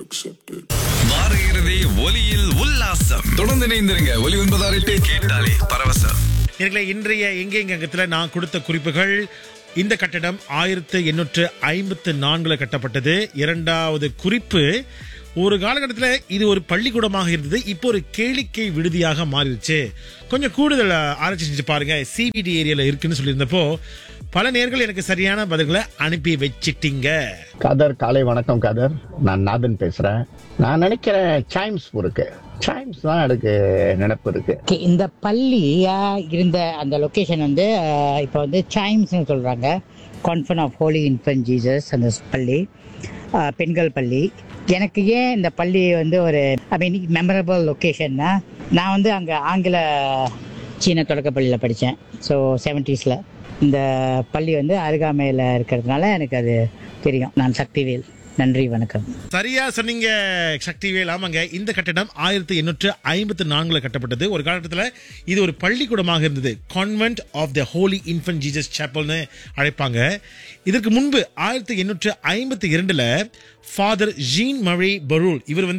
accepted. வார இறுதி ஒலியில் உல்லாசம் தொடர்ந்து இணைந்திருங்க ஒலி ஒன்பதாறு எட்டு கேட்டாலே பரவசம் எங்களை இன்றைய எங்கே அங்கத்தில் நான் கொடுத்த குறிப்புகள் இந்த கட்டடம் ஆயிரத்து எண்ணூற்று ஐம்பத்து நான்குல கட்டப்பட்டது இரண்டாவது குறிப்பு ஒரு காலகட்டத்தில் இது ஒரு பள்ளிக்கூடமாக இருந்தது இப்போ ஒரு கேளிக்கை விடுதியாக மாறிடுச்சு கொஞ்சம் கூடுதல் ஆராய்ச்சி செஞ்சு பாருங்க சிபிடி ஏரியால இருக்குன்னு சொல்லியிருந்தப்போ பல நேர்கள் எனக்கு சரியான பதில்களை அனுப்பி வச்சிட்டீங்க கதர் காலை வணக்கம் கதர் நான் நாதன் பேசுறேன் நான் நினைக்கிறேன் சைம்ஸ் இருக்கு சைம்ஸ் தான் எனக்கு நினைப்பு இருக்கு Okay, இந்த பள்ளி ஆ, இருந்த அந்த லொக்கேஷன் வந்து ஆ, இப்போ வந்து சைம்ஸ்னு சொல்கிறாங்க convent of holy infant Jesus அந்த பள்ளி ஆ, பெண்கள் பள்ளி எனக்கு ஏன் இந்த பள்ளி வந்து ஒரு ஐ மீன் மெமரபிள் லொக்கேஷன்னா நான் வந்து அங்கே ஆங்கில சீன தொடக்கப்பள்ளியில் படித்தேன் ஸோ செவன்ட்டீஸில் இந்த பள்ளி வந்து அருகாமையில் இருக்கிறதுனால எனக்கு அது தெரியும் நான் சக்திவேல் நன்றி வணக்கம் சரியா சொன்னீங்க சக்திவேல் ஆமாங்க இந்த கட்டடம் ஆயிரத்தி எண்ணூற்று ஐம்பத்தி நான்குல கட்டப்பட்டது ஒரு காலகட்டத்தில் இது ஒரு பள்ளிக்கூடமாக இருந்தது convent of the holy infant Jesus சாப்பல்னு அழைப்பாங்க இதற்கு முன்பு ஆயிரத்தி எண்ணூற்று ஐம்பத்தி இரண்டுல ஃபாதர் ஜீன் மழை பரூல் இவர் வந்து